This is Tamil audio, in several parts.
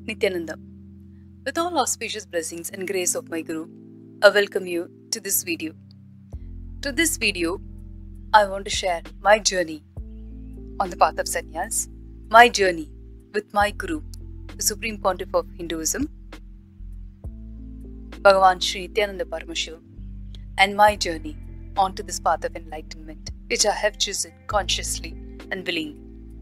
Nityananda. With all auspicious blessings and grace of my Guru, I welcome you to this video. To this video, I want to share my journey on the path of sannyas, my journey with my Guru, the Supreme Pontiff of Hinduism, Bhagavan Sri Nityananda Paramashivam, and my journey onto this path of enlightenment, which I have chosen consciously and willingly.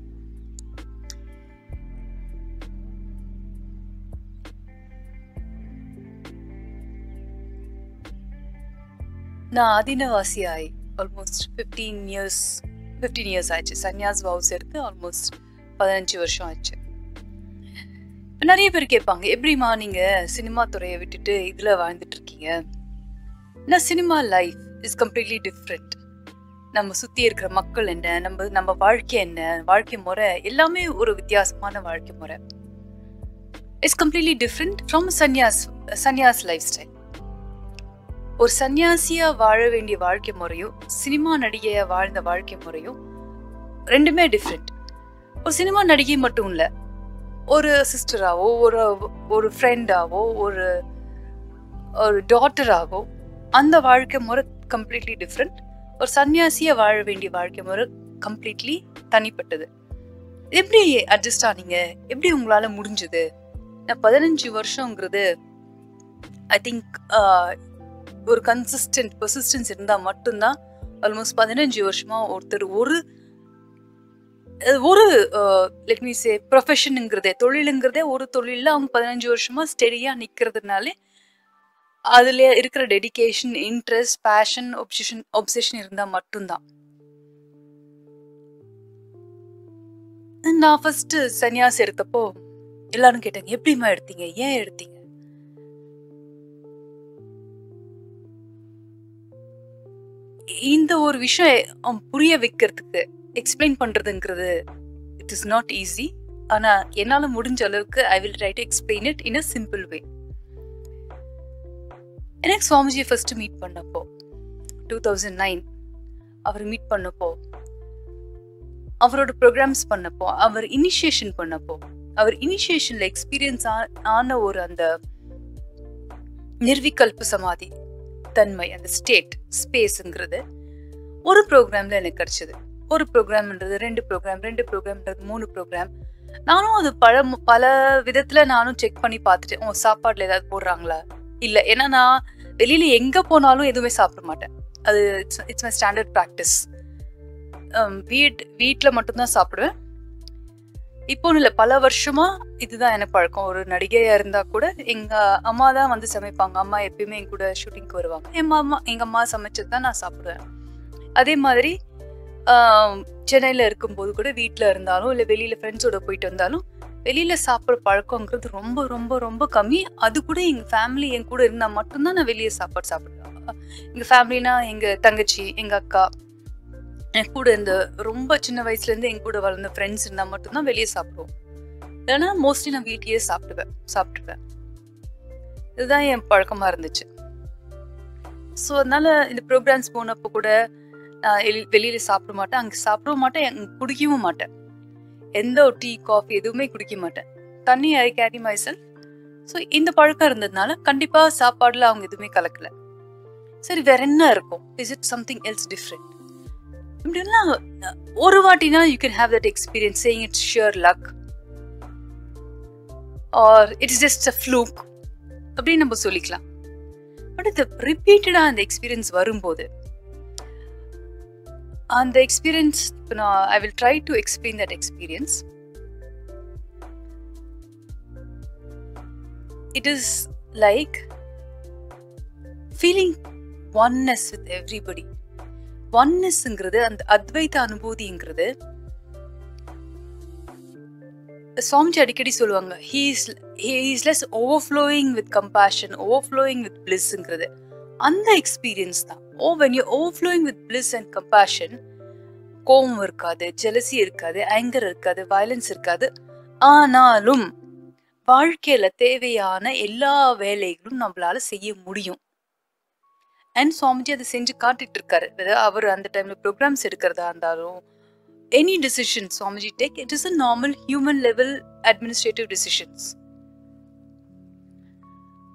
நான் ஆதினவாசியாய் almost fifteen years fifteen years ஆச்சு சன்னியாஸ் வவுஸ் எடுத்து ஆல்மோஸ்ட் பதினஞ்சு வருஷம் ஆச்சு நிறைய பேர் கேட்பாங்க எப்படிம்மா நீங்க சினிமா துறையை விட்டுட்டு இதுல வாழ்ந்துட்டு இருக்கீங்க நான் cinema life is completely different நம்ம சுத்தி இருக்கிற மக்கள் என்ன நம்ம நம்ம வாழ்க்கை என்ன வாழ்க்கை முறை எல்லாமே ஒரு வித்தியாசமான வாழ்க்கை முறை it's completely different from sanyas sanyas life style ஒரு சன்னியாசியா வாழ வேண்டிய வாழ்க்கை முறையும் சினிமா நடிகையா வாழ்ந்த வாழ்க்கை முறையும் ரெண்டுமே டிஃப்ரெண்ட் ஒரு சினிமா நடிகை மட்டும் இல்ல ஒரு சிஸ்டராவோ ஒரு ஒரு ஃப்ரெண்டாவோ ஒரு ஒரு டாட்டராகவோ அந்த வாழ்க்கை முறை கம்ப்ளீட்லி டிஃப்ரெண்ட் ஒரு சன்னியாசியா வாழ வேண்டிய வாழ்க்கை முறை கம்ப்ளீட்லி தனிப்பட்டது எப்படி அட்ஜஸ்ட் ஆனீங்க எப்படி உங்களால முடிஞ்சது நான் பதினஞ்சு வருஷங்கிறது ஐ திங்க் ஒரு கன்சிஸ்டன்ட் பெர்சிஸ்டன்ஸ் இருந்தால் மட்டும்தான் ஆல்மோஸ்ட் பதினஞ்சு வருஷமா ஒருத்தர் ஒரு ஒரு லெட் மீ சே ப்ரொஃபஷனுங்கிறதே தொழிலுங்கிறதே ஒரு தொழிலில் அவங்க பதினஞ்சு வருஷமா ஸ்டெடியாக நிற்கிறதுனாலே அதில் இருக்கிற dedication interest passion obsession obsession இருந்தால் மட்டும்தான் நான் ஃபர்ஸ்ட் சன்னியாஸ் எடுத்தப்போ எல்லாரும் கேட்டாங்க எப்படிமா எடுத்தீங்க ஏன் எடுத்தீங்க இந்த ஒரு விஷயம் புரிய வைக்கிறதுக்கு எக்ஸ்பிளைன் பண்றதுங்கிறது இட் இஸ் நாட் ஈஸி ஆனா என்னால முடிஞ்ச அளவுக்கு I will try to explain it in a simple way எனக்கு சுவாமிஜியை ஃபர்ஸ்ட் மீட் பண்ணப்போ டூ தௌசண்ட் நைன் அவர் மீட் பண்ணப்போ அவரோட ப்ரோக்ராம்ஸ் பண்ணப்போ அவர் இனிஷியேஷன் பண்ணப்போ அவர் இனிஷியேஷன்ல எக்ஸ்பீரியன்ஸ் ஆன ஒரு அந்த நிர்விகல்ப சமாதி தன்மை அந்த ஸ்டேட் ஸ்பேஸுங்கிறது ஒரு ப்ரோக்ராம்ல எனக்கு கிடைச்சது ஒரு ப்ரோக்ராம்ன்றது ரெண்டு ப்ரோக்ராம் ரெண்டு ப்ரோக்ராம்ன்றது மூணு ப்ரோக்ராம் நானும் அது பல பல விதத்துல நானும் செக் பண்ணி பார்த்துட்டேன் ஓ சாப்பாடுல ஏதாவது போடுறாங்களா இல்ல ஏன்னா நான் வெளியில எங்க போனாலும் எதுவுமே சாப்பிட மாட்டேன் அது it's it's my standard practice வீட் வீட்டில் மட்டும்தான் சாப்பிடுவேன் இப்போ இல்லை பல வருஷமா இதுதான் எனக்கு பழக்கம் ஒரு நடிகையா இருந்தா கூட எங்க அம்மா தான் வந்து சமைப்பாங்க அம்மா எப்பயுமே என் கூட ஷூட்டிங்க்கு வருவாங்க என் அம்மா எங்க அம்மா சமைச்சது தான் நான் சாப்பிடுவேன் அதே மாதிரி சென்னையில இருக்கும்போது கூட வீட்டில் இருந்தாலும் இல்லை வெளியில ஃப்ரெண்ட்ஸோட போயிட்டு வந்தாலும் வெளியில சாப்பிட்ற பழக்கங்கிறது ரொம்ப ரொம்ப ரொம்ப கம்மி அது கூட எங்க ஃபேமிலி என் கூட இருந்தா மட்டும்தான் நான் வெளியே சாப்பாடு சாப்பிடுவேன் எங்க ஃபேமிலினா எங்க தங்கச்சி எங்க அக்கா என் கூட இந்த ரொம்ப சின்ன வயசுல இருந்து என் கூட வளர்ந்த ஃப்ரெண்ட்ஸ் இருந்தா மட்டும்தான் வெளியே சாப்பிடுவோம் இல்லைன்னா மோஸ்ட்லி நான் வீட்லயே சாப்பிடுவேன் சாப்பிட்டுருவேன் இதுதான் என் பழக்கமா இருந்துச்சு ஸோ அதனால இந்த ப்ரோக்ராம்ஸ் போனப்போ கூட நான் வெளியில சாப்பிட மாட்டேன் அங்கே சாப்பிடவும் மாட்டேன் அங்கே குடிக்கவும் மாட்டேன் எந்த ஒரு டீ காஃபி எதுவுமே குடிக்க மாட்டேன் தண்ணி ஐ கேரி மைசல் ஸோ இந்த பழக்கம் இருந்ததுனால கண்டிப்பா சாப்பாடுல அவங்க எதுவுமே கலக்கல சரி வேற என்ன இருக்கும் is it something else different இப்படிலாம் ஒரு வாட்டினா you can have that experience saying it's sheer luck or it's just a fluke அப்படின்னு நம்ம சொல்லிக்கலாம் பட் இது ரிப்பீட்டடாக அந்த எக்ஸ்பீரியன்ஸ் வரும்போது அந்த எக்ஸ்பீரியன்ஸ் இப்போ நான் I will try to explain that experience it is like feeling oneness with everybody ஒன்னஸ்ங்கிறது அந்த அத்வைத அனுபூதிங்கிறது சுவாமிஜி அடிக்கடி சொல்லுவாங்க he's he's less overflowing with compassion overflowing with பிளிஸ்ங்கிறது அந்த எக்ஸ்பீரியன்ஸ் தான் oh when you overflowing with bliss and compassion கோபம் இருக்காது ஜெலசி இருக்காது ஆங்கர் இருக்காது வயலன்ஸ் இருக்காது ஆனாலும் வாழ்க்கையில தேவையான எல்லா வேலைகளும் நம்மளால செய்ய முடியும் அண்ட் சுவாமிஜி அதை செஞ்சு காட்டிட்டு இருக்காரு அவர் அந்த டைம்ல ப்ரோக்ராம்ஸ் எடுக்கிறதா இருந்தாலும் any decision Swamiji take, it is a normal human level administrative decisions.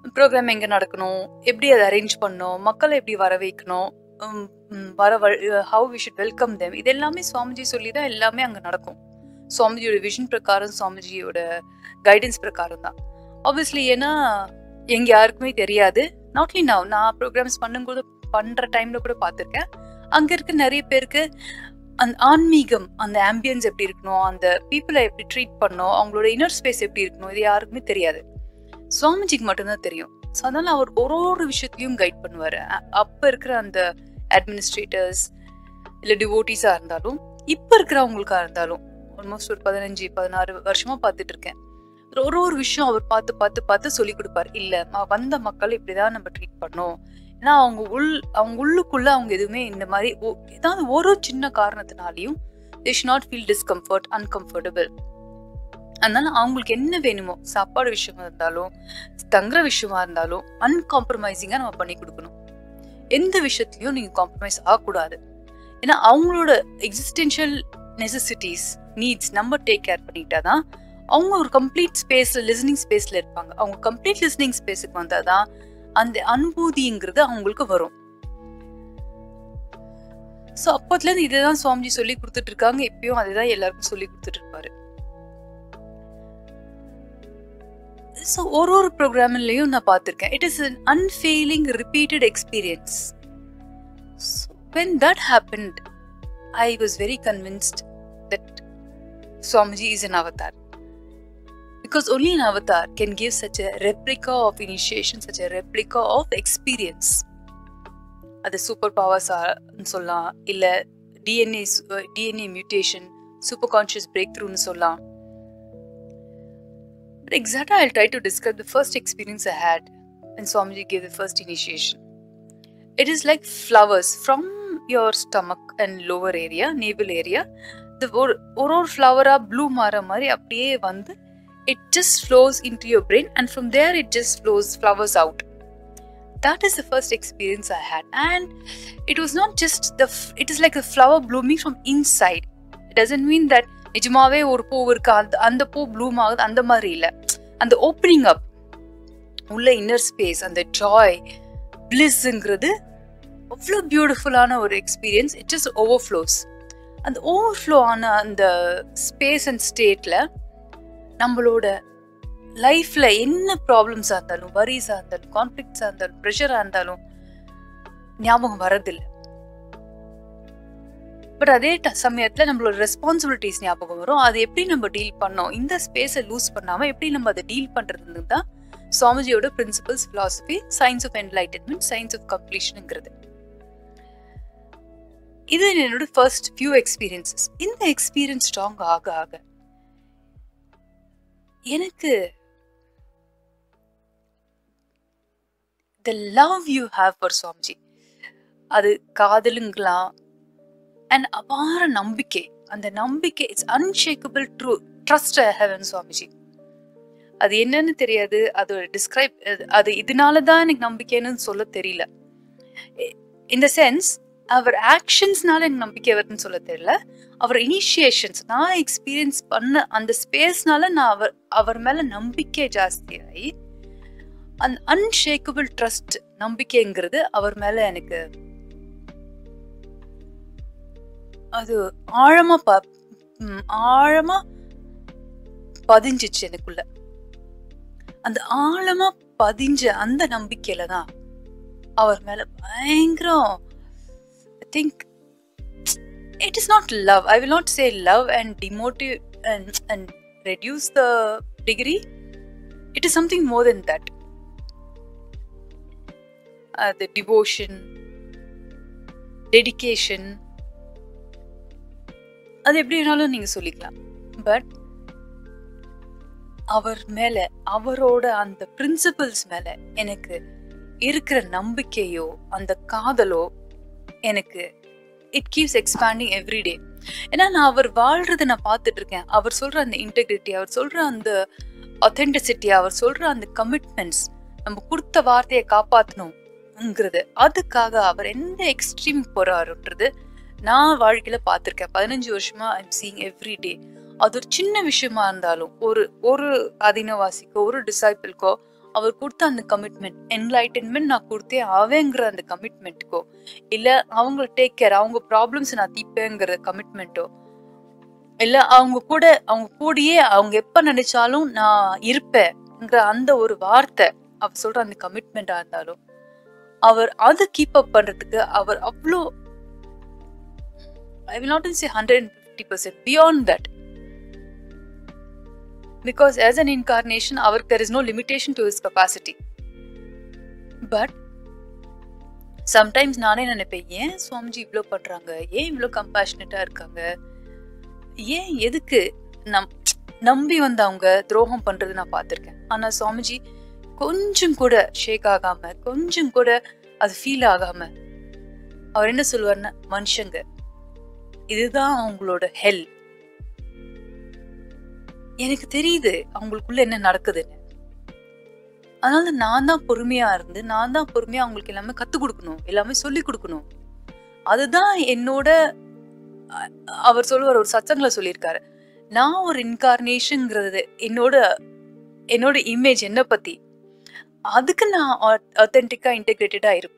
Programme எங்கே நடக்கணும் எப்படி அதை அரேஞ்ச் பண்ணணும் மக்களை எப்படி வர வைக்கணும் உம், உம், வர how we should welcome them இது எல்லாமே சுவாமிஜி சொல்லி தான் எல்லாமே அங்கே நடக்கும் சுவாமிஜியோட விஷன் பிரகாரம் சுவாமிஜியோட கைடன்ஸ் பிரகாரம் தான் ஆப்வியஸ்லி ஏன்னா எங்க யாருக்குமே தெரியாது நாட்லி now நான் ப்ரோக்ராம்ஸ் பண்ணும்போது பண்ற டைம்ல கூட பார்த்துருக்கேன் அங்க இருக்க நிறைய பேருக்கு அந்த ஆன்மீகம் அந்த ஆம்பியன்ஸ் எப்படி இருக்கணும் அந்த பீப்புளை எப்படி ட்ரீட் பண்ணணும் அவங்களோட இன்னர் ஸ்பேஸ் எப்படி இருக்கணும் இது யாருக்குமே தெரியாது சுவாமிஜிக்கு மட்டும்தான் தெரியும் ஸோ அதனால அவர் ஒரு ஒரு விஷயத்துலையும் கைட் பண்ணுவார் அப்போ இருக்கிற அந்த அட்மினிஸ்ட்ரேட்டர்ஸ் இல்லை டிவோட்டிஸாக இருந்தாலும் இப்போ இருக்கிறவங்களுக்கா இருந்தாலும் ஆல்மோஸ்ட் ஒரு பதினஞ்சு பதினாறு வருஷமா பார்த்துட்டு இருக்கேன் ஒரு ஒரு விஷயம் அவர் பார்த்து பார்த்து பார்த்து சொல்லி கொடுப்பாரு இல்ல ம- வந்த மக்கள் இப்படிதான் நம்ம ட்ரீட் பண்ணோம் ஏன்னா அவங்க உள் அவங்க உள்ளுக்குள்ள அவங்க எதுவுமே இந்த மாதிரி ஒ- ஏதாவது ஒரு சின்ன காரணத்தினாலையும் they should not feel discomfort uncomfortable அதனால அவங்களுக்கு என்ன வேணுமோ சாப்பாடு விஷயமா இருந்தாலும் தங்குற விஷயமா இருந்தாலும் அன்காம்ப்ரமைசிங்கா நம்ம பண்ணி கொடுக்கணும் எந்த விஷயத்துலயும் நீங்க காம்ப்ரமைஸ் ஆகக்கூடாது ஏன்னா அவங்களோட எக்ஸிஸ்டென்ஷியல் நெசசிட்டிஸ் நீட்ஸ் நம்ம டேக் கேர் பண்ணிட்டாதான் அவங்க ஒரு கம்ப்ளீட் ஸ்பேஸ்ல லிசனிங் ஸ்பேஸ்ல இருப்பாங்க அவங்க கம்ப்ளீட் லிசனிங் ஸ்பேஸுக்கு வந்தாதான் அந்த அனுபூதிங்கிறது அவங்களுக்கு வரும் ஸோ அப்பத்துல இருந்து இதுதான் சுவாமிஜி சொல்லி கொடுத்துட்டு இருக்காங்க இப்பயும் அதுதான் எல்லாருக்கும் சொல்லி கொடுத்துட்டு இருப்பாரு ஸோ ஒரு ஒரு ப்ரோக்ராம்லையும் நான் பார்த்துருக்கேன் it is an unfailing repeated experience when that happened I was very convinced that Swamiji is an avatar because only an avatar can give such a replica of initiation, such a replica of experience. அது சூப்பர் பவர்ஸ் சொல்லலாம் இல்ல DNA DNA mutation super conscious break த்ரூன்னு சொல்லலாம் But exactly, I'll try to describe the first experience I had when Swamiji gave the first initiation. It is like flowers from your stomach and lower area, navel area. The ஒரு ஒரு ஃப்ளவரா ப்ளூம் ஆகிற மாதிரி அப்படியே வந்து it just flows into your brain and from there it just flows flowers out that is the first experience i had and it was not just the f- it is like a flower blooming from inside it doesn't mean that நிஜமாவே ஒரு பூ இருக்கு அந்த அந்த பூ ப்ளூம் ஆகுது அந்த மாதிரி இல்ல அந்த ஓப்பனிங் அப் உள்ள இன்னர் ஸ்பேஸ் அந்த ஜாய் பிளிஸ்ங்கிறது அவ்வளோ பியூட்டிஃபுல்லான ஒரு எக்ஸ்பீரியன்ஸ் இட் ஜஸ்ட் ஓவர்ஃப்ளோஸ் அந்த ஓவர்ஃப்ளோ ஆன அந்த ஸ்பேஸ் அண்ட் ஸ்டேட்ல நம்மளோட லைஃப்ல என்ன ப்ராப்ளம்ஸா இருந்தாலும் வரிஸா இருந்தாலும் கான்ஃபிளிக்ஸா இருந்தாலும் ப்ரெஷரா இருந்தாலும் ஞாபகம் வரதில்லை பட் அதே ட- சமயத்துல நம்மளோட ரெஸ்பான்சிபிலிட்டிஸ் ஞாபகம் வரும் அது எப்படி நம்ம டீல் பண்ணோம் இந்த ஸ்பேஸை லூஸ் பண்ணாம எப்படி நம்ம அதை டீல் பண்றதுன்னு தான் சுவாமிஜியோட principles philosophy science of enlightenment science of கம்ப்ளீஷனுங்கிறது இது என்னோட ஃபர்ஸ்ட் ஃபியூ எக்ஸ்பீரியன்சஸ் இந்த எக்ஸ்பீரியன்ஸ் ஸ்ட்ராங் ஆக ஆக எனக்கு the love you have for Swamiji அது காதலுங்களாம் அண்ட் அபார நம்பிக்கை அந்த நம்பிக்கை it's unshakable true trust I have Swamiji அது என்னன்னு தெரியாது அது டிஸ்கிரைப் அது இதனால தான் எனக்கு நம்பிக்கைன்னு சொல்ல தெரியல இந்த சென்ஸ் அவர் ஆக்ஷன்ஸ்னால எனக்கு நம்பிக்கை வருதுன்னு சொல்ல தெரியல அவர் இனிஷியேஷன்ஸ் நான் எக்ஸ்பீரியன்ஸ் பண்ண அந்த ஸ்பேஸ்னால நான் அவர் அவர் மேல நம்பிக்கை ஜாஸ்தியாகி அந்த அன்ஷேக்கபிள் ட்ரஸ்ட் நம்பிக்கைங்கிறது அவர் மேல எனக்கு அது ஆழமா ப ம், ஆழமா பதிஞ்சிச்சு எனக்குள்ள அந்த ஆழமா பதிஞ்ச அந்த நம்பிக்கையில தான் அவர் மேல பயங்கரம் I think it is not love I will not say love and demotive and and reduce the degree it is something more than that அது டிவோஷன் டெடிகேஷன் அது எப்படி வேணாலும் நீங்க சொல்லிக்கலாம் பட் அவர் மேல அவரோட அந்த பிரின்சிபல்ஸ் மேல எனக்கு இருக்கிற நம்பிக்கையோ அந்த காதலோ எனக்கு it keeps expanding every day ஏன்னா நான் அவர் வாழ்றதை நான் பார்த்துட்டு இருக்கேன் அவர் சொல்ற அந்த இன்டெகிரிட்டி அவர் சொல்ற அந்த ஒத்தென்டிசிட்டி அவர் சொல்ற அந்த கமிட்மெண்ட்ஸ் நம்ம கொடுத்த வார்த்தையை காப்பாற்றணுங்கிறது அதுக்காக அவர் எந்த எக்ஸ்ட்ரீம் போறாருன்றது நான் வாழ்க்கையில பார்த்துருக்கேன் பதினஞ்சு வருஷமா ஐம் சீங் எவ்ரி டே அது ஒரு சின்ன விஷயமா இருந்தாலும் ஒரு ஒரு அதினவாசிக்கோ ஒரு டிசைபிள்க்கோ அவர் கொடுத்த அந்த கமிட்மெண்ட் என்லைட்டன்மெண்ட் நான் கொடுத்தே ஆவேங்கிற அந்த கமிட்மெண்ட்டுக்கோ இல்ல அவங்கள டேக் கேர் அவங்க ப்ராப்ளம்ஸ் நான் தீப்பேங்கிற கமிட்மெண்ட்டோ இல்ல அவங்க கூட அவங்க கூடயே அவங்க எப்ப நினைச்சாலும் நான் இருப்பேங்கிற அந்த ஒரு வார்த்தை அவர் சொல்ற அந்த கமிட்மெண்டா இருந்தாலும் அவர் அதை கீப் அப் பண்றதுக்கு அவர் அவ்வளோ I will not say hundred and fifty percent beyond that because as an incarnation அவருக்கு there is no limitation to his capacity but sometimes நானே நினைப்பேன் ஏன் சுவாமிஜி இவ்வளோ பண்றாங்க ஏன் இவ்வளோ கம்பேஷனட்டா இருக்காங்க ஏன் எதுக்கு நம் நம்பி வந்து அவங்க துரோகம் பண்றது நான் பார்த்திருக்கேன் ஆனா சுவாமிஜி கொஞ்சம் கூட ஷேக் ஆகாம கொஞ்சம் கூட அது ஃபீல் ஆகாம அவர் என்ன சொல்லுவார்னா மனுஷங்க இதுதான் அவங்களோட ஹெல் எனக்கு தெரியுது அவங்களுக்குள்ள என்ன நடக்குதுன்னு அதனால நான் தான் பொறுமையா இருந்து நான் தான் பொறுமையா அவங்களுக்கு எல்லாமே கத்து கொடுக்கணும் எல்லாமே சொல்லி கொடுக்கணும் அதுதான் என்னோட அ- அவர் சொல்லுவார் ஒரு சத்தங்களை சொல்லியிருக்காரு நான் ஒரு இன்கார்னேஷன்ங்கிறது என்னோட என்னோட இமேஜ் என்ன பத்தி அதுக்கு நான் அத்தென்டிக்கா இன்டெகிரேட்டடா இருப்பேன்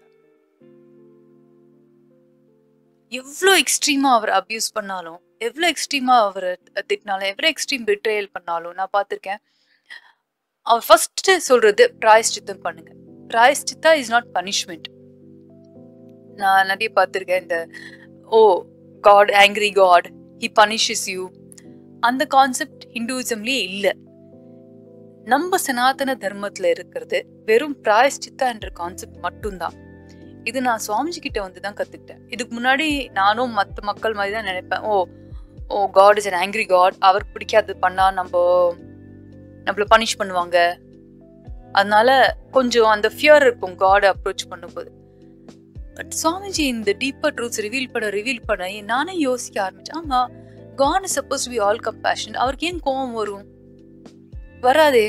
எவ்வளோ எக்ஸ்ட்ரீமா அவர் அபியூஸ் பண்ணாலும் எவ்வளோ எக்ஸ்ட்ரீமா அவர் திட்டினாலும் எவ்வளோ எக்ஸ்ட்ரீம் பிட்ரேயல் பண்ணாலும் நான் பார்த்துருக்கேன் அவர் ஃபர்ஸ்ட் சொல்றது பிராயஷ்சித்தம் பண்ணுங்க பிராயஷ்சித்தா இஸ் நாட் பனிஷ்மெண்ட் நான் நிறைய பார்த்துருக்கேன் இந்த oh God angry God he punishes you அந்த கான்செப்ட் ஹிந்துவிசம்லயே இல்லை நம்ம சனாதன தர்மத்துல இருக்கிறது வெறும் பிராயஷ்சித்தா என்ற கான்செப்ட் மட்டும்தான் இது நான் சுவாமிஜி கிட்ட வந்து தான் கத்துக்கிட்டேன் இதுக்கு முன்னாடி நானும் மற்ற மக்கள் மாதிரி தான் நினைப்பேன் oh oh God is an angry God அவருக்கு பிடிக்காது பண்ணா நம்ம நம்மள பனிஷ் பண்ணுவாங்க அதனால கொஞ்சம் அந்த ஃபியர் இருக்கும் காட் அப்ரோச் பண்ணும்போது பட் சுவாமிஜி இந்த டீப்பர் ட்ரூத்ஸ் ரிவீல் பண்ண ரிவீல் பண்ண நானே யோசிக்க ஆரம்பிச்சேன் ஆமா God is suppose be all compassion அவருக்கு ஏன் கோவம் வரும் வராதே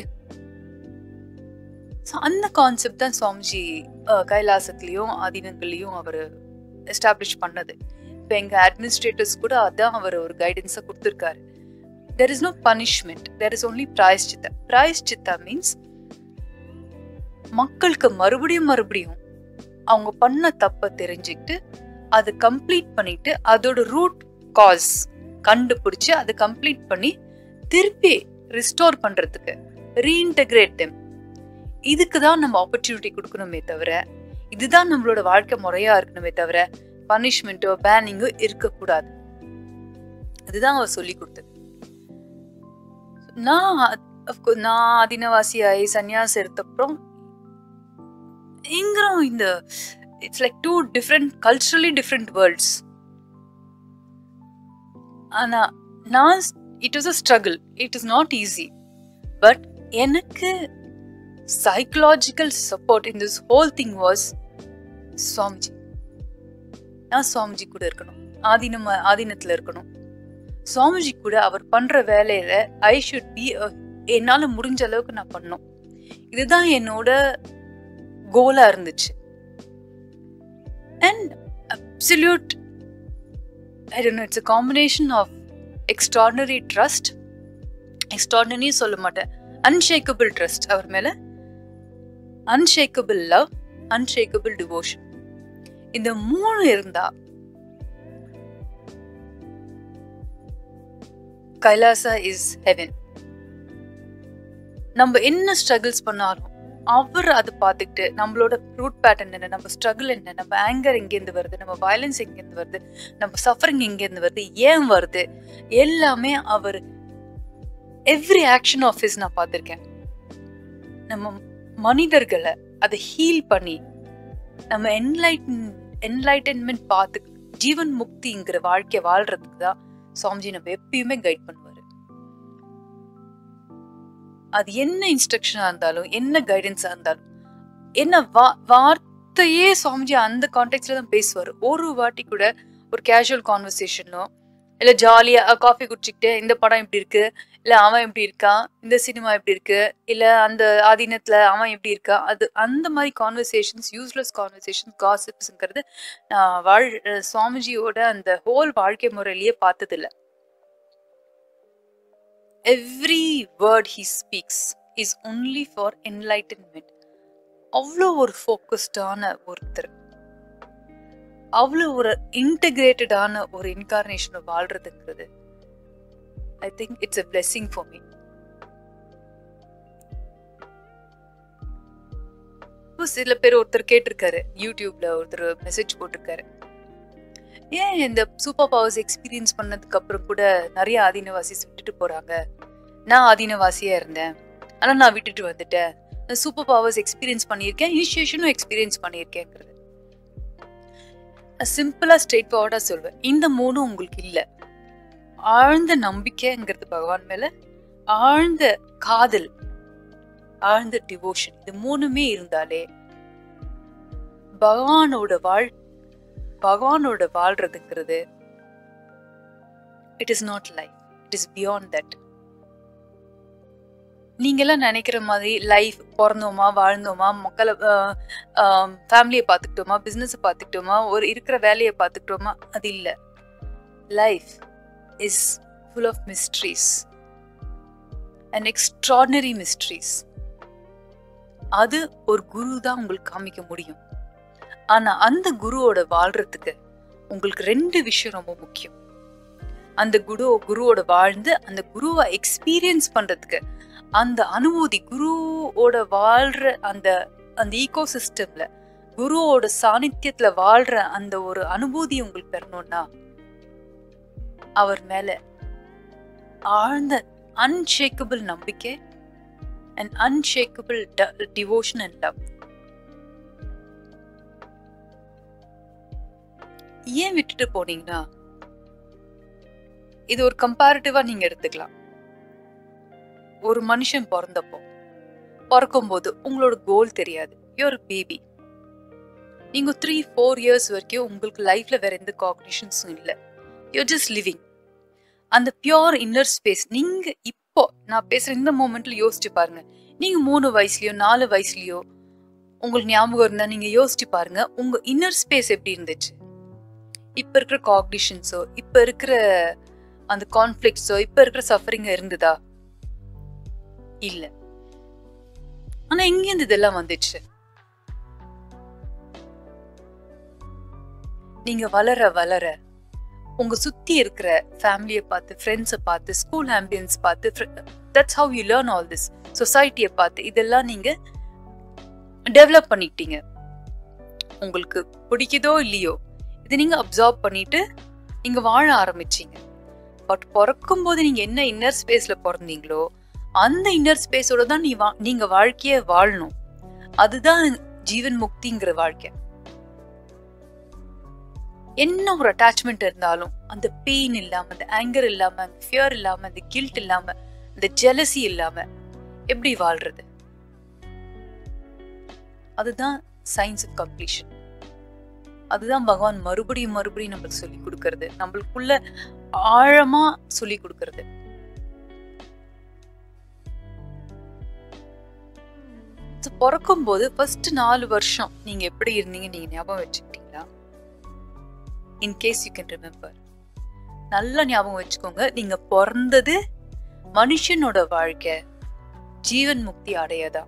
So, அந்த கான்செப்ட் தான் சுவாமிஜி அஹ், கைலாசத்துலயும் ஆதீனங்கள்லயும் அவர் எஸ்டாப்ளிஷ் பண்ணது இப்போ எங்க அட்மினிஸ்ட்ரேட்டர்ஸ் கூட அதான் அவர் ஒரு கைடன்ஸை கொடுத்துருக்காரு there is no punishment there is only prayashchitta prayashchitta means மக்களுக்கு மறுபடியும் மறுபடியும் அவங்க பண்ண தப்பை தெரிஞ்சுக்கிட்டு அதை கம்ப்ளீட் பண்ணிட்டு அதோட ரூட் காஸ் கண்டுபிடிச்சு அதை கம்ப்ளீட் பண்ணி திருப்பி ரிஸ்டோர் பண்றதுக்கு ரீஇன்டகிரேட் தெம் இதுக்கு தான் நம்ம ஆப்பர்ச்சுனிட்டி கொடுக்கணுமே தவிர இதுதான் நம்மளோட வாழ்க்கை முறையா இருக்கணுமே தவிர பனிஷ்மெண்ட்டோ பேனிங்கோ இருக்கக்கூடாது அதுதான் அவர் சொல்லி கொடுத்தது நான் of course, நான் ஆதினவாசியாகி சன்னியாசி எடுத்தப்புறம் எங்கிறோம் இந்த it's like two different culturally different worlds ஆனா நான் it was a struggle it is not easy but எனக்கு psychological support in this whole thing was Swamiji நான் சுவாமிஜி கூட இருக்கணும் ஆதீனம் ஆதீனத்துல இருக்கணும் சுவாமிஜி கூட அவர் பண்ற வேலையில ஐ ஷுட் பி என்னால முடிஞ்ச அளவுக்கு நான் பண்ணணும் இதுதான் என்னோட கோலா இருந்துச்சு and absolute I don't it's a combination of extraordinary trust extraordinary சொல்ல மாட்டேன் அன்ஷேக்கபிள் ட்ரஸ்ட் அவர் மேல அன்ஷேக்கபிள் லவ் அன்ஷேக்கபிள் டிவோஷன் இந்த மூணு இருந்தா கைலாசா இஸ் ஹெவன் நம்ம என்ன ஸ்ட்ரகிள்ஸ் பண்ணாலும் அவர் அதை பார்த்துக்கிட்டு நம்மளோட ரூட் பேட்டர்ன் என்ன நம்ம ஸ்ட்ரகிள் என்ன நம்ம ஆங்கர் எங்கேருந்து வருது நம்ம வயலன்ஸ் எங்கேருந்து வருது நம்ம சஃபரிங் எங்கேருந்து வருது ஏன் வருது எல்லாமே அவர் எவ்ரி ஆக்ஷன் ஆஃபீஸ் நான் பார்த்துருக்கேன் நம்ம மனிதர்களை அதை ஹீல் பண்ணி நம்ம என்லைட்டன் என்லைட்டன்மெண்ட் பார்த்து ஜீவன் முக்திங்கிற வாழ்க்கைய வாழ்றதுக்கு தான் சுவாமிஜி நம்ம எப்பயுமே கைட் பண்ணுவாரு அது என்ன இன்ஸ்ட்ரக்ஷனா இருந்தாலும் என்ன கைடன்ஸா இருந்தாலும் என்ன வா வார்த்தையே சுவாமிஜி அந்த கான்டெக்ட்ல தான் பேசுவார் ஒரு வாட்டி கூட ஒரு கேஷுவல் கான்வர்சேஷனோ இல்ல ஜாலியா காஃபி குடிச்சுக்கிட்டு இந்த படம் இப்படி இருக்கு இல்ல அவன் எப்படி இருக்கான் இந்த சினிமா எப்படி இருக்கு இல்ல அந்த ஆதீனத்துல அவன் எப்படி இருக்கான் அது அந்த மாதிரி கான்வர்சேஷன்ஸ் யூஸ்லெஸ் கான்வர்சேஷன் காசிப்ஸ்ங்கிறது நான் வாழ் அஹ் சுவாமிஜியோட அந்த ஹோல் வாழ்க்கை முறையிலேயே பார்த்தது இல்ல every word he speaks is only for enlightenment அவ்வளோ ஒரு ஃபோக்கஸ்டான ஒருத்தர் அவ்வளோ ஒரு இன்டகிரேட்டடான ஒரு இன்கார்னேஷனை வாழ்றதுங்கிறது I think it's a blessing for me சில பேர் ஒருத்தர் கேட்டிருக்காரு யூடியூப்ல ஒருத்தர் மெசேஜ் போட்டிருக்காரு ஏன் இந்த சூப்பர் பவர்ஸ் எக்ஸ்பீரியன்ஸ் பண்ணதுக்கு அப்புறம் கூட நிறைய ஆதீனவாசிஸ் விட்டுட்டு போறாங்க நான் ஆதீனவாசியா இருந்தேன் ஆனா நான் விட்டுட்டு வந்துட்டேன் சூப்பர் பவர்ஸ் எக்ஸ்பீரியன்ஸ் பண்ணியிருக்கேன் இனிஷியேஷனும் எக்ஸ்பீரியன்ஸ் பண்ணியிருக்கேங்கிறது சிம்பிளா ஸ்ட்ரெயிட் ஃபார்வர்டா சொல்வேன் இந்த மூணும் உங்களுக்கு இல்லை ஆழ்ந்த நம்பிக்கைங்கிறது பகவான் மேல ஆழ்ந்த காதல் ஆழ்ந்த டிவோஷன் இது மூணுமே இருந்தாலே பகவானோட வாழ் பகவானோட வாழ்றதுங்கிறது it is not life it is beyond that நீங்கெல்லாம் நினைக்கிற மாதிரி லைஃப் பிறந்தோமா வாழ்ந்தோமா மக்களை ஃபேமிலியை பார்த்துக்கிட்டோமா பிஸ்னஸை பார்த்துக்கிட்டோமா ஒரு இருக்கிற வேலையை பார்த்துக்கிட்டோமா அது இல்லை life is full of mysteries and extraordinary mysteries அது ஒரு குரு தான் உங்களுக்கு காமிக்க முடியும் ஆனா அந்த குருவோட வாழ்றதுக்கு உங்களுக்கு ரெண்டு விஷயம் ரொம்ப முக்கியம் அந்த குரு குருவோட வாழ்ந்து அந்த குருவை எக்ஸ்பீரியன்ஸ் பண்றதுக்கு அந்த அனுபூதி குருவோட வாழ்ற அந்த அந்த ஈகோ சிஸ்டம்ல குருவோட சாநித்தியத்துல வாழ்ற அந்த ஒரு அனுபூதி உங்களுக்கு பெறணும்னா அவர் மேல ஆழ்ந்த அன்ஷேக்கபிள் நம்பிக்கை and unshakable devotion and love ஏன் விட்டுட்டு போனீங்கன்னா இது ஒரு கம்பேரிட்டிவா நீங்க எடுத்துக்கலாம் ஒரு மனுஷன் பிறந்தப்போ பிறக்கும்போது உங்களோட கோல் தெரியாது யூர் பேபி நீங்க த்ரீ ஃபோர் இயர்ஸ் வரைக்கும் உங்களுக்கு லைஃப்ல வேற எந்த காக்னிஷன்ஸும் இல்லை யூர் ஜஸ்ட் லிவிங் அந்த பியோர் இன்னர் ஸ்பேஸ் நீங்க இப்போ நான் பேசுற இந்த மூமெண்ட்ல யோசிச்சு பாருங்க நீங்க மூணு வயசுலயோ நாலு வயசுலயோ உங்களுக்கு ஞாபகம் இருந்தா நீங்க யோசிச்சு பாருங்க உங்க இன்னர் ஸ்பேஸ் எப்படி இருந்துச்சு இப்ப இருக்கிற காக்னிஷன்ஸோ இப்ப இருக்கிற அந்த கான்ஃபிளிக்ஸோ இப்ப இருக்கிற சஃபரிங் இருந்ததா இல்ல ஆனா எங்கேருந்து இதெல்லாம் வந்துச்சு நீங்க வளர வளர உங்க சுத்தி இருக்கிற ஃபேமிலியை பார்த்து ஃப்ரெண்ட்ஸை பார்த்து ஸ்கூல் ஆம்பியன்ஸ் பார்த்து that's how you learn all this சொசைட்டியை பார்த்து இதெல்லாம் நீங்க டெவலப் பண்ணிக்கிட்டீங்க உங்களுக்கு பிடிக்குதோ இல்லையோ இது நீங்க அப்சர்வ் பண்ணிட்டு நீங்க வாழ ஆரம்பிச்சீங்க பட் பிறக்கும் போது நீங்க என்ன இன்னர் ஸ்பேஸ்ல பிறந்தீங்களோ அந்த இன்னர் ஸ்பேஸோட தான் நீ வா- நீங்க வாழ்க்கைய வாழணும் அதுதான் ஜீவன் முக்திங்கிற வாழ்க்கை என்ன ஒரு அட்டாச்மெண்ட் இருந்தாலும் அந்த பெயின் இல்லாம அந்த ஆங்கர் இல்லாம அந்த ஃபியர் இல்லாம அந்த கில்ட் இல்லாம அந்த ஜெலசி இல்லாம எப்படி வாழ்றது அதுதான் சயின்ஸ் ஆஃப் கம்ப்ளீஷன் அதுதான் பகவான் மறுபடியும் மறுபடியும் நம்மளுக்கு சொல்லி கொடுக்கறது நம்மளுக்குள்ள ஆழமா சொல்லி கொடுக்கறது பிறக்கும் போது ஃபர்ஸ்ட் நாலு வருஷம் நீங்க எப்படி இருந்தீங்க நீங்க ஞாபகம் வச்சுக்கிட்டீங்களா in case you can remember நல்லா ஞாபகம் வச்சுக்கோங்க நீங்க பிறந்தது மனுஷனோட வாழ்க்கை ஜீவன் முக்தி அடையதான்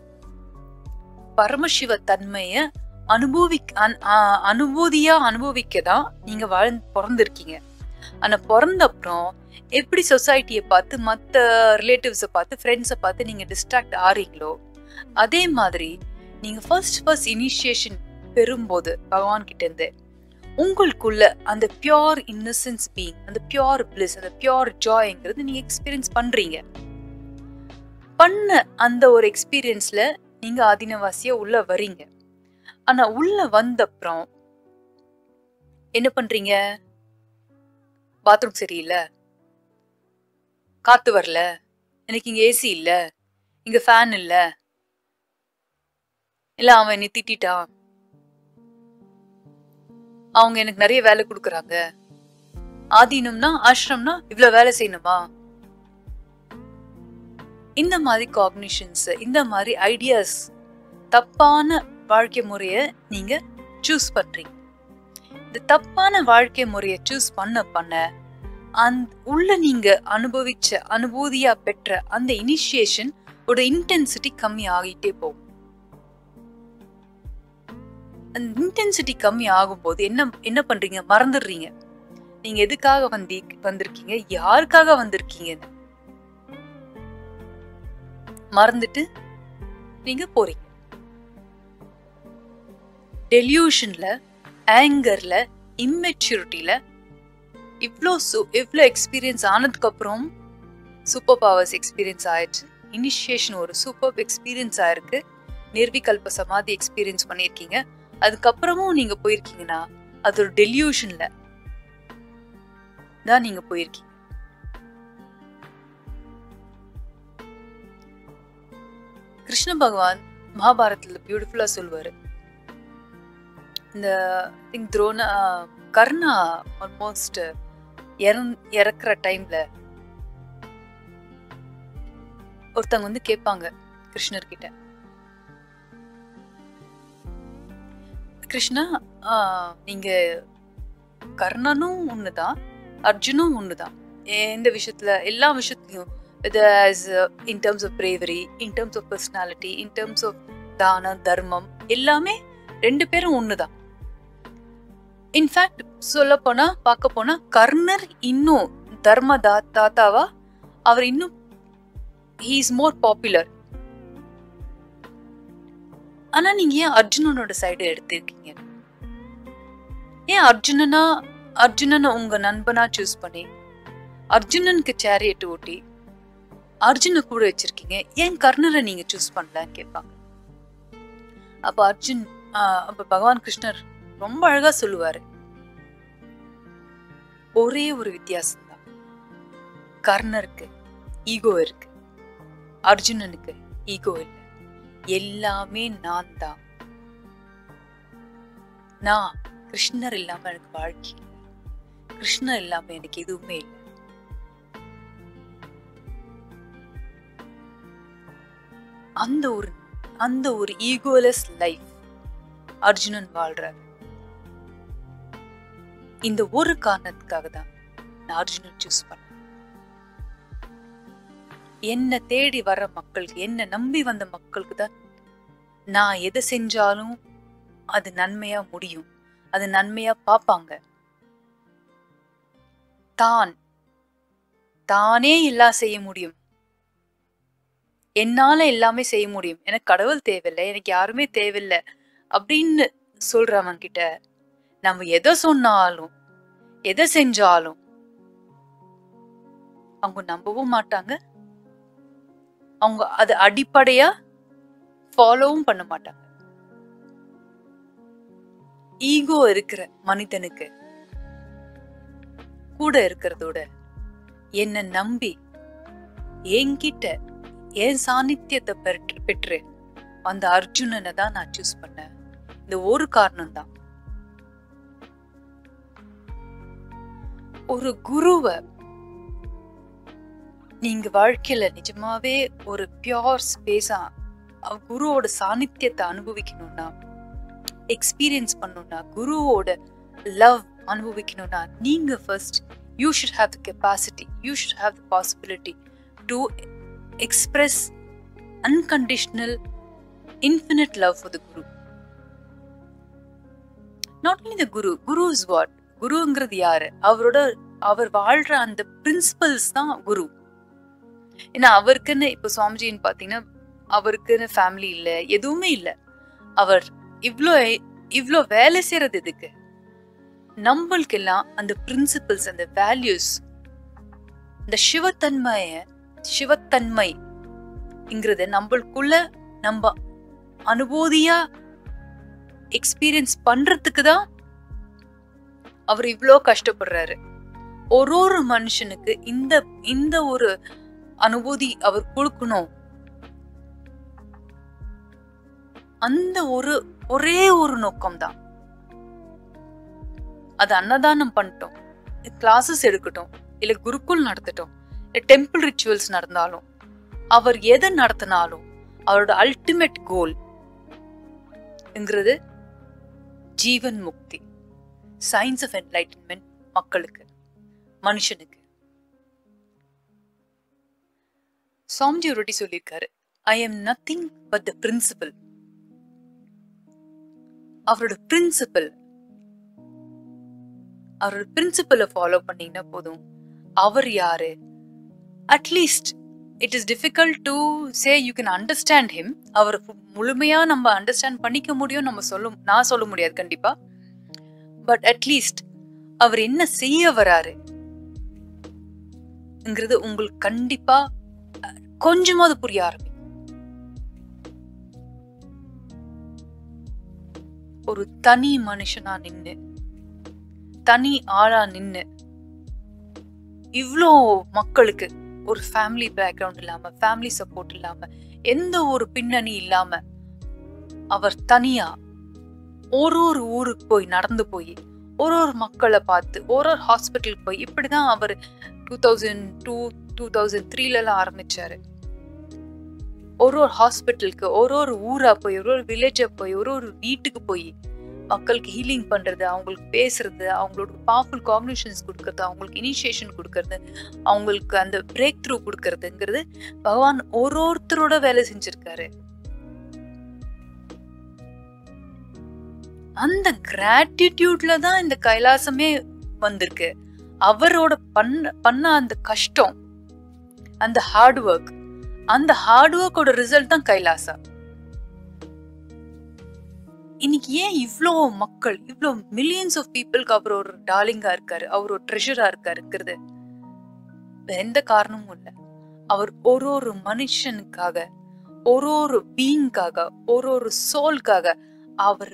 பரமசிவ தன்மைய அனுபவிக் அன்- ஆ- அனுபூதியா அனுபவிக்க தான் நீங்க வாழ் பிறந்திருக்கீங்க ஆனா பிறந்த அப்புறம் எப்படி சொசைட்டியை பார்த்து மத்த ரிலேட்டிவ்ஸை பார்த்து ஃப்ரெண்ட்ஸை பார்த்து நீங்க டிஸ்ட்ராக்ட் ஆறீங்களோ அதே மாதிரி நீங்க ஃபர்ஸ்ட் ஃபர்ஸ்ட் இனிஷியேஷன் பெறும்போது பகவான் கிட்ட இருந்து உங்களுக்குள்ள அந்த பியோர் இன்னசென்ஸ் பீங் அந்த பியோர் பிளிஸ் அந்த பியோர் ஜாய்ங்கிறது நீங்க எக்ஸ்பீரியன்ஸ் பண்றீங்க பண்ண அந்த ஒரு எக்ஸ்பீரியன்ஸ்ல நீங்க ஆதீனவாசியா உள்ள வரீங்க ஆனா உள்ள வந்த அப்புறம் என்ன பண்றீங்க பாத்ரூம் சரியில்லை காத்து வரல எனக்கு இங்க ஏசி இல்ல இங்க ஃபேன் இல்ல இல்ல அவன் என்னை திட்டான் அவங்க எனக்கு நிறைய வேலை கொடுக்கறாங்க ஆதீனம்னா ஆசிரம்னா இவ்வளவு வேலை செய்யணுமா இந்த மாதிரி காக்னிஷன்ஸ் இந்த மாதிரி ஐடியாஸ் தப்பான வாழ்க்கை முறைய நீங்க சூஸ் பண்றீங்க இந்த தப்பான வாழ்க்கை முறைய சூஸ் பண்ண பண்ண அந்த உள்ள நீங்க அனுபவிச்ச அனுபூதியா பெற்ற அந்த இனிஷியேஷன் ஒரு இன்டென்சிட்டி கம்மி ஆகிட்டே போகும் அந்த இன்டென்சிட்டி கம்மி ஆகும்போது என்ன என்ன பண்றீங்க மறந்துடுறீங்க நீங்க எதுக்காக வந்தி வந்திருக்கீங்க யாருக்காக வந்திருக்கீங்க மறந்துட்டு நீங்க போறீங்க டெலியூஷன்ல ஆங்கர்ல இம்மெச்சூரிட்டியில இவ்வளோ சு இவ்வளோ எக்ஸ்பீரியன்ஸ் ஆனதுக்கு அப்புறம் சூப்பர் பவர்ஸ் எக்ஸ்பீரியன்ஸ் ஆயிடுச்சு இனிஷியேஷன் ஒரு சூப்பர் எக்ஸ்பீரியன்ஸ் ஆயிருக்கு நிர்விகல்ப சமாதி எக்ஸ்பீரியன்ஸ் பண்ணியிருக்கீங்க அதுக்கப்புறமும் நீங்க போயிருக்கீங்கன்னா அது ஒரு டெலியூஷன்ல தான் நீங்க போயிருக்கீங்க கிருஷ்ண பகவான் மகாபாரதத்துல பியூட்டிஃபுல்லா சொல்லுவாரு இந்த திங்க் துரோண கர்ணா ஆல்மோஸ்ட் இறக்குற டைம்ல ஒருத்தவங்க வந்து கேட்பாங்க கிருஷ்ணர் கிட்ட கிருஷ்ணா ஆஹ், நீங்க கர்ணனும் ஒண்ணுதான் அர்ஜுனும் ஒண்ணுதான் எந்த விஷயத்துல எல்லா விஷயத்துலயும் as in terms of bravery in terms of personality in terms of தான தர்மம் எல்லாமே ரெண்டு பேரும் ஒண்ணுதான் இன்ஃபேக்ட் சொல்ல போனா பார்க்க போனா கர்ணர் இன்னும் தர்ம தா தாத்தாவா அவர் இன்னும் ஹீ இஸ் மோர் பாப்புலர் ஆனா நீங்க ஏன் அர்ஜுனனோட சைடு எடுத்திருக்கீங்க ஏன் அர்ஜுனனா அர்ஜுனனை உங்க நண்பனா சூஸ் பண்ணி அர்ஜுனனுக்கு சேரியட் ஓட்டி அர்ஜுனை கூட வச்சிருக்கீங்க ஏன் கர்ணரை நீங்க சூஸ் பண்ணலன்னு கேட்பாங்க அப்ப அர்ஜுன் ஆஹ், அப்ப பகவான் கிருஷ்ணர் ரொம்ப அழகா சொல்லுவாரு ஒரே ஒரு வித்தியாசம் தான் கர்ணருக்கு ஈகோ இருக்கு அர்ஜுனனுக்கு ஈகோ இல்லை எல்லாமே நான் தான் நான் கிருஷ்ணர் இல்லாம எனக்கு வாழ்க்கை இல்லை கிருஷ்ணர் இல்லாம எனக்கு எதுவுமே இல்லை அந்த ஒரு அந்த ஒரு ஈகோலெஸ் லைஃப் அர்ஜுனன் வாழ்றாரு இந்த ஒரு காரணத்துக்காக தான் நான் அர்ஜுனன் சூஸ் பண்ணேன் என்ன தேடி வர மக்களுக்கு என்ன நம்பி வந்த மக்களுக்கு தான் நான் எதை செஞ்சாலும் அது நன்மையா முடியும் அது நன்மையா பார்ப்பாங்க தான் தானே எல்லாம் செய்ய முடியும் என்னால எல்லாமே செய்ய முடியும் எனக்கு கடவுள் தேவையில்லை எனக்கு யாருமே தேவையில்லை அப்படின்னு சொல்றவங்க கிட்ட நம்ம எதை சொன்னாலும் எதை செஞ்சாலும் அவங்க நம்பவும் மாட்டாங்க அவங்க அது அடிப்படையா ஃபாலோவும் பண்ண மாட்டாங்க ஈகோ இருக்கிற மனிதனுக்கு கூட இருக்கிறதோட என்ன நம்பி என்கிட்ட என் சாநித்தியத்தை பெற்று பெற்று அந்த அர்ஜுனனை தான் நான் சூஸ் பண்ணேன் இந்த ஒரு காரணம் தான் ஒரு குருவை நீங்க வாழ்க்கையில நிஜமாவே ஒரு பியோர் ஸ்பேஸா குருவோட சாநித்தியத்தை அனுபவிக்கணும்னா எக்ஸ்பீரியன்ஸ் பண்ணணும்னா குருவோட லவ் அனுபவிக்கணும்னா நீங்க first you should have the capacity you should have the possibility to express unconditional infinite love for the guru not only the guru guru is what குருங்கிறது யாரு அவரோட அவர் வாழ்ற அந்த பிரின்சிபல்ஸ் தான் குரு ஏன்னா அவருக்குன்னு இப்போ சுவாமிஜின்னு பாத்தீங்கன்னா அவருக்குன்னு ஃபேமிலி இல்ல எதுவுமே இல்ல அவர் இவ்ளோ இவ்ளோ வேலை செய்யறது எதுக்கு நம்மளுக்கெல்லாம் அந்த பிரின்சிபல்ஸ் அந்த வேல்யூஸ் இந்த சிவத்தன்மைய சிவத்தன்மை இங்கிறத நம்மளுக்குள்ள நம்ம அனுபூதியா எக்ஸ்பீரியன்ஸ் பண்றதுக்கு தான் அவர் இவ்ளோ கஷ்டப்படுறாரு ஒரு ஒரு மனுஷனுக்கு இந்த இந்த ஒரு அனுபூதி அவர் கொடுக்கணும் அந்த ஒரு ஒரே ஒரு நோக்கம் தான் அது அன்னதானம் பண்ணிட்டோம் கிளாஸஸ் எடுக்கட்டும் இல்ல குருக்குள் நடத்தட்டும் இல்ல டெம்பிள் ரிச்சுவல்ஸ் நடந்தாலும் அவர் எதை நடத்தினாலும் அவரோட அல்டிமேட் கோல் ஜீவன் முக்தி சயின்ஸ் ஆஃப் என்லைட்டன்மெண்ட் மக்களுக்கு மனுஷனுக்கு சுவாமிஜி ஒரு வாட்டி சொல்லியிருக்காரு I am nothing but the principle அவரோட பிரின்சிபல் அவரோட பிரின்சிபலை ஃபாலோ பண்ணீங்கன்னா போதும் அவர் யாரு at least it is difficult to say you can understand him அவர் முழுமையா நம்ம அண்டர்ஸ்டாண்ட் பண்ணிக்க முடியும் நம்ம சொல்ல நான் சொல்ல முடியாது கண்டிப்பா பட் அட்லீஸ்ட் அவர் என்ன செய்ய வராரு ங்கிறது உங்களுக்கு கண்டிப்பா அஹ், கொஞ்சமாவது புரிய ஆரம்பிக்கும் ஒரு தனி மனுஷனா நின்னு தனி ஆளா நின்னு இவ்ளோ மக்களுக்கு ஒரு ஃபேமிலி பேக்ரவுண்ட் இல்லாம ஃபேமிலி சப்போர்ட் இல்லாம எந்த ஒரு பின்னணி இல்லாம அவர் தனியா ஒரு ஒரு ஊருக்கு போய் நடந்து போய் ஒரு ஒரு மக்களை பார்த்து ஒரு ஒரு ஹாஸ்பிட்டலுக்கு போய் இப்படிதான் அவர் two thousand two two thousand த்ரீலலாம் ஆரம்பிச்சாரு ஒரு ஒரு ஹாஸ்பிட்டலுக்கு ஒரு ஒரு ஊரா போய் ஒரு ஒரு வில்லேஜா போய் ஒரு ஒரு வீட்டுக்கு போய் மக்களுக்கு ஹீலிங் பண்றது அவங்களுக்கு பேசுறது அவங்களோட பவர்ஃபுல் காம்பினேஷன்ஸ் கொடுக்கறது அவங்களுக்கு இனிஷியேஷன் கொடுக்கறது அவங்களுக்கு அந்த பிரேக் த்ரூ கொடுக்கறதுங்கிறது பகவான் ஒரு ஒருத்தரோட வேலை செஞ்சிருக்காரு அந்த கிராட்டிடியூட்ல தான் இந்த கைலாசமே வந்திருக்கு அவரோட பண்ண பண்ண அந்த கஷ்டம் அந்த ஹார்ட் ஒர்க் அந்த ஹார்ட் ஒர்க்கோட ரிசல்ட் தான் கைலாசா இன்னைக்கு ஏன் இவ்ளோ மக்கள் இவ்ளோ மில்லியன்ஸ் ஆஃப் பீப்புளுக்கு அவர் ஒரு டார்லிங்கா இருக்காரு அவர் ஒரு ட்ரெஷரா இருக்காருங்கிறது எந்த காரணமும் இல்ல அவர் ஒரு ஒரு மனுஷனுக்காக ஒரு ஒரு பீயிங்காக ஒரு ஒரு சோல்காக அவர்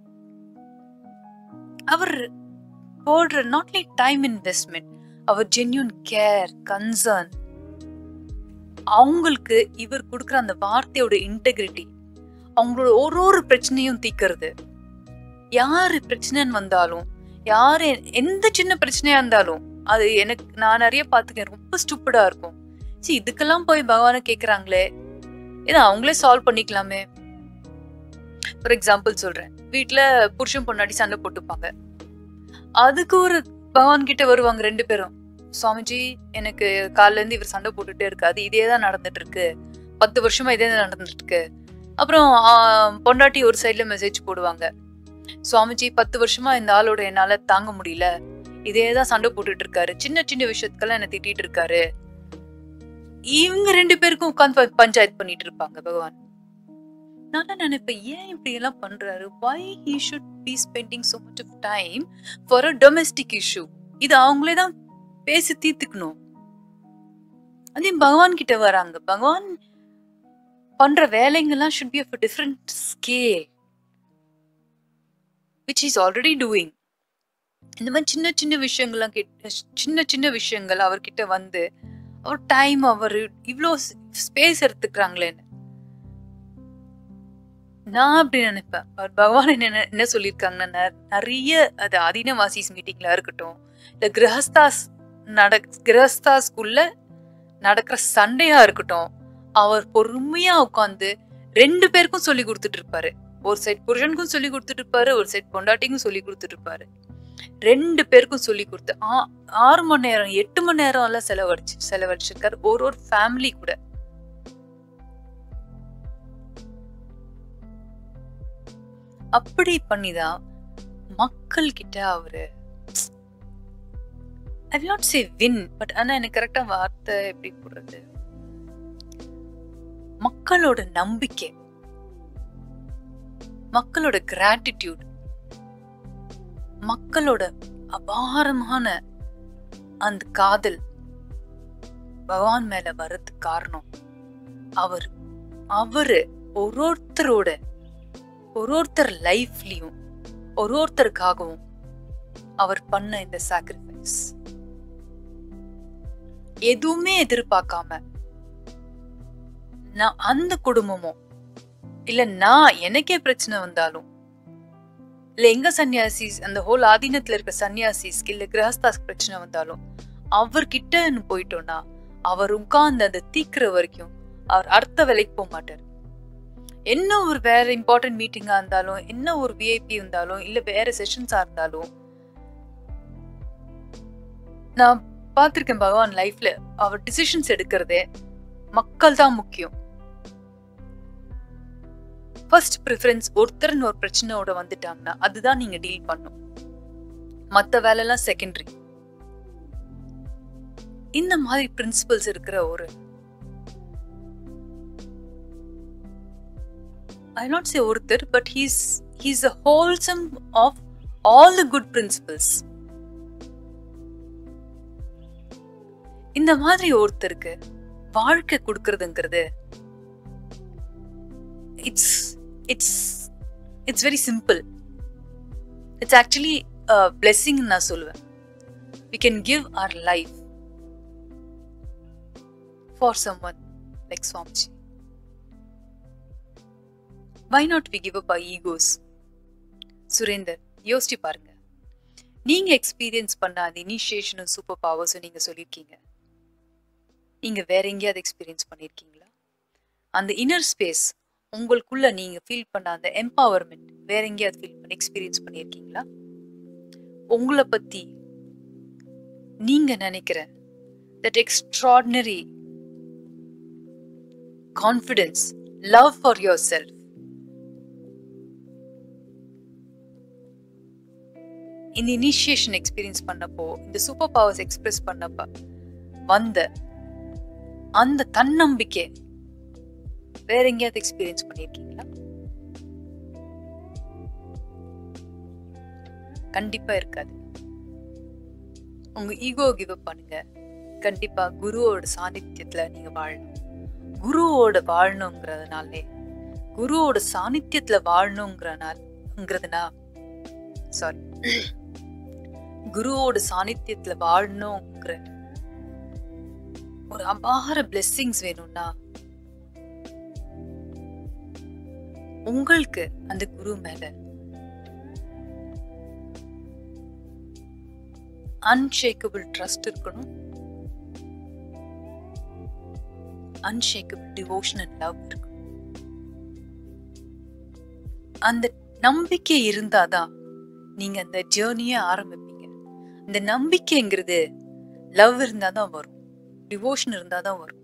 அவர் போடுற நாட் லைக் டைம் இன்வெஸ்ட்மெண்ட் அவர் ஜென்யூன் கேர் கன்சர்ன் அவங்களுக்கு இவர் கொடுக்குற அந்த வார்த்தையோட இன்டெகிரிட்டி அவங்களோட ஒரு ஒரு பிரச்சனையும் தீக்கிறது யாரு பிரச்சனைன்னு வந்தாலும் யாரு எந்த சின்ன பிரச்சனையா இருந்தாலும் அது எனக்கு நான் நிறைய பார்த்துக்கேன் ரொம்ப ஸ்டூப்பிடா இருக்கும் சரி இதுக்கெல்லாம் போய் பகவானை கேக்குறாங்களே இதை அவங்களே சால்வ் பண்ணிக்கலாமே ஃபார் எக்ஸாம்பிள் சொல்றேன் வீட்ல புருஷன் பொண்டாட்டி சண்டை போட்டுப்பாங்க அதுக்கு ஒரு பகவான் கிட்ட வருவாங்க ரெண்டு பேரும் சுவாமிஜி எனக்கு காலைல இருந்து இவர் சண்டை போட்டுட்டே இருக்காது இதே தான் நடந்துட்டு இருக்கு பத்து வருஷமா இதே தான் நடந்துட்டு இருக்கு அப்புறம் ஆஹ், பொண்டாட்டி ஒரு சைட்ல மெசேஜ் போடுவாங்க சுவாமிஜி பத்து வருஷமா இந்த ஆளோட என்னால தாங்க முடியல இதே தான் சண்டை போட்டுட்டு இருக்காரு சின்ன சின்ன விஷயத்துக்கெல்லாம் என்ன திட்டிட்டு இருக்காரு இவங்க ரெண்டு பேருக்கும் உட்காந்து பஞ்சாயத்து பண்ணிட்டு இருப்பாங்க பகவான் நான் நினைப்பேன் ஏன் இப்படி எல்லாம் பண்றாரு why he should be spending so much of time for a domestic issue இது அவங்களே தான் பேசி தீர்த்துக்கணும் அதே பகவான் கிட்ட வராங்க பகவான் பண்ற வேலைங்கெல்லாம் should be of different scale which is already doing இந்த மாதிரி சின்ன சின்ன விஷயங்கள்லாம் கிட்ட சின்ன சின்ன விஷயங்கள் அவர்கிட்ட வந்து அவர் டைம் அவர் இவ்வளோ ஸ்பேஸ் எடுத்துக்கிறாங்களேன்னு நான் அப்படி நினைப்பேன் பட் பகவான் என்ன என்ன சொல்லியிருக்காங்கன்னா நெ- நிறைய அது அதீனவாசிஸ் மீட்டிங்ல இருக்கட்டும் இல்ல கிரகஸ்தாஸ் நட கிரகஸ்தாஸ்குள்ள நடக்கிற சண்டையா இருக்கட்டும் அவர் பொறுமையா உட்காந்து ரெண்டு பேருக்கும் சொல்லி கொடுத்துட்டு இருப்பாரு ஒரு சைட் புருஷனுக்கும் சொல்லி கொடுத்துட்டு இருப்பாரு ஒரு சைட் பொண்டாட்டிக்கும் சொல்லி கொடுத்துட்டு இருப்பாரு ரெண்டு பேருக்கும் சொல்லி கொடுத்து ஆ- ஆறு மணி நேரம் எட்டு மணி நேரம் எல்லாம் செலவழிச்சு செலவழிச்சிருக்காரு ஒரு ஒரு ஃபேமிலி கூட அப்படி பண்ணிதான் மக்கள் கிட்ட அவரு I not say win but ஆனா எனக்கு கரெக்டா வார்த்தை எப்படி போடுறது மக்களோட நம்பிக்கை மக்களோட கிராட்டிடியூட் மக்களோட அபாரமான அந்த காதல் பகவான் மேல வர்றதுக்கு காரணம் அவர் அவரு ஒரு ஒருத்தரோட ஒரு ஒருத்தர் லைஃப்லயும் ஒரு ஒருத்தருக்காகவும் அவர் பண்ண இந்த சாக்ரிஃபைஸ் எதுவுமே எதிர்பார்க்காம நான் அந்த குடும்பமும் இல்ல நான் எனக்கே பிரச்சனை வந்தாலும் இல்ல எங்க சன்னியாசிஸ் அந்த ஹோல் ஆதீனத்துல இருக்க சன்னியாசிஸ்க்கு இல்ல கிரகஸ்தாஸ் பிரச்சனை வந்தாலும் அவர்கிட்ட போயிட்டோம்னா அவர் உட்கார்ந்து அந்த தீக்கிற வரைக்கும் அவர் அடுத்த வேலைக்கு போக மாட்டார் என்ன ஒரு வேற இம்பார்ட்டன்ட் மீட்டிங்கா இருந்தாலும் என்ன ஒரு விஐபி இருந்தாலும் இல்ல வேற செஷன்ஸா இருந்தாலும் நான் பார்த்திருக்கேன் பகவான் லைஃப்ல அவர் டிசிஷன்ஸ் எடுக்கிறதே மக்கள் தான் முக்கியம் ஃபர்ஸ்ட் ப்ரிஃபரன்ஸ் ஒருத்தர்னு ஒரு பிரச்சனையோட வந்துட்டாங்கன்னா அதுதான் நீங்க டீல் பண்ணும் மத்த வேலைலாம் செகண்டரி இந்த மாதிரி பிரின்சிபல்ஸ் இருக்கிற ஒரு ஐ நாட் சே ஒருத்தர் but he's he's a wholesome of all the good principles இந்த மாதிரி ஒருத்தருக்கு வாழ்க்கை கொடுக்கறதுங்கிறது it's it's it's very simple it's actually blessing நான் சொல்லுவேன் we can give our life for someone like Swamiji why not we give up egos surrender யோசிச்சு பாருங்க நீங்க எக்ஸ்பீரியன்ஸ் பண்ண அந்த இனிஷியேஷனும் சூப்பர் பவர்ஸும் நீங்க சொல்லியிருக்கீங்க நீங்க வேற எங்கேயாவது எக்ஸ்பீரியன்ஸ் பண்ணியிருக்கீங்களா அந்த இன்னர் ஸ்பேஸ் உங்களுக்குள்ள நீங்க ஃபீல் பண்ண அந்த எம்பவர்மெண்ட் வேற எங்கேயாவது ஃபீல் பண்ணி எக்ஸ்பீரியன்ஸ் பண்ணியிருக்கீங்களா உங்களை பத்தி நீங்க நினைக்கிற that extraordinary confidence love for yourself இந்த இனிஷியேஷன் எக்ஸ்பீரியன்ஸ் பண்ணப்போ இந்த சூப்பர் பவர்ஸ் எக்ஸ்பிரஸ் பண்ணப்ப வந்த அந்த தன்னம்பிக்கை வேற எங்கேயாவது எக்ஸ்பீரியன்ஸ் பண்ணிருக்கீங்களா கண்டிப்பா இருக்காது உங்க ஈகோ கிவ் அப் பண்ணுங்க கண்டிப்பா குருவோட சாநித்தியத்துல நீங்க வாழணும் குருவோட வாழணுங்கிறதுனாலே குருவோட சாநித்தியத்துல வாழணுங்கிறனால்ங்கிறதுனா சாரி குருவோட சாநித்தியத்துல வாழணுங்கிற ஒரு அபார பிளெஸ்ஸிங்ஸ் வேணும்னா உங்களுக்கு அந்த குரு மேல அன்ஷேக்கபிள் ட்ரஸ்ட் இருக்கணும் அன்ஷேக்கபிள் டிவோஷன் அண்ட் லவ் இருக்கணும் அந்த நம்பிக்கை இருந்தாதான் நீங்க அந்த ஜேர்னியை ஆரம்பிப்பீங்க இந்த நம்பிக்கைங்கிறது லவ் இருந்தாதான் வரும் டிவோஷன் இருந்தாதான் வரும்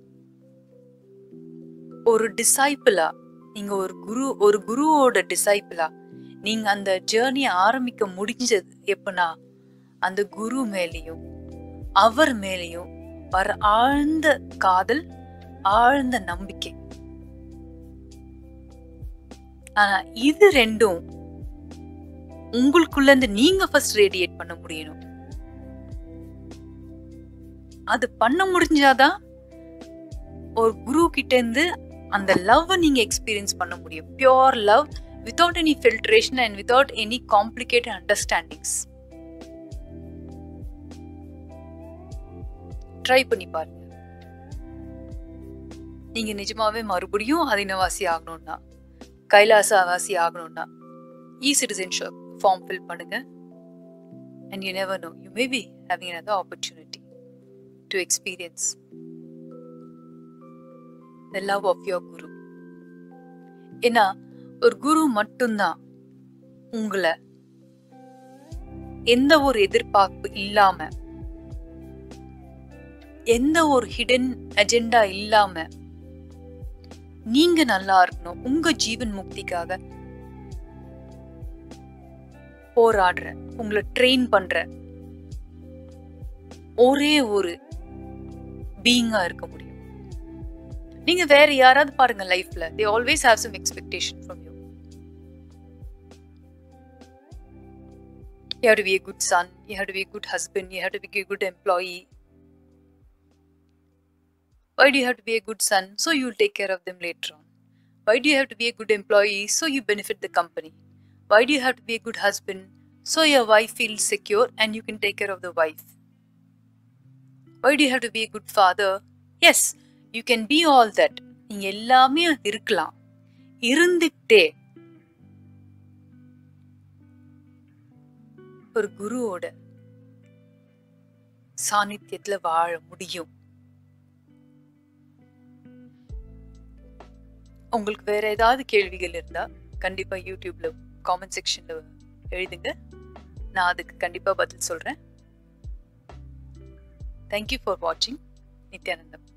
ஒரு டிசைபிளா நீங்க ஒரு குரு ஒரு குருவோட டிசைபிளா நீங்க அந்த ஜேர்னியை ஆரம்பிக்க முடிஞ்சது எப்பனா அந்த குரு மேலேயும் அவர் மேலேயும் வர ஆழ்ந்த காதல் ஆழ்ந்த நம்பிக்கை ஆனா இது ரெண்டும் உங்களுக்குள்ள இருந்து நீங்க ஃபர்ஸ்ட் ரேடியேட் பண்ண முடியணும் அது பண்ண முடிஞ்சாதான் ஒரு குரு கிட்ட இருந்து அந்த லவ் நீங்க எக்ஸ்பீரியன்ஸ் பண்ண முடியும் pure love without any filtration and without any complicated understandings try பண்ணி பாருங்க நீங்க நிஜமாவே மறுபடியும் அதினவாசி ஆகணும்னா கைலாசவாசி ஆகணும்னா இ சிட்டிசன்ஷிப் ஃபார்ம் ஃபில் பண்ணுங்க and you never know you may be having another opportunity to experience the love of your guru ஏன்னா ஒரு குரு மட்டும்தான் உங்களை எந்த ஒரு எதிர்பார்ப்பு இல்லாம எந்த ஒரு ஹிடன் அஜெண்டா இல்லாம நீங்க நல்லா இருக்கணும் உங்க ஜீவன் முக்திக்காக போராடுற உங்களை ட்ரெயின் பண்ற ஒரே ஒரு பீயிங்கா இருக்க முடியும் நீங்க வேற யாராவது பாருங்க லைஃப்ல they always have some expectation from you You have to be a good son, you have to be a good husband, you have to be a good employee. Why do you have to be a good son? So you'll take care of them later on. Why do you have to be a good employee? So you benefit the company. Why do you have to be a good husband? So your wife feels secure and you can take care of the wife. Why do you have to be a good father? Yes, you can be all that. நீங்க எல்லாமே இருக்கலாம் இருந்துட்டே ஒரு குருவோட சாநித்தியத்துல வாழ முடியும் உங்களுக்கு வேற ஏதாவது கேள்விகள் இருந்தா கண்டிப்பா யூடியூப்ல காமெண்ட் செக்ஷன்ல எழுதுங்க நான் அதுக்கு கண்டிப்பா பதில் சொல்றேன் தேங்க்யூ ஃபார் வாட்சிங் நித்யானந்தம்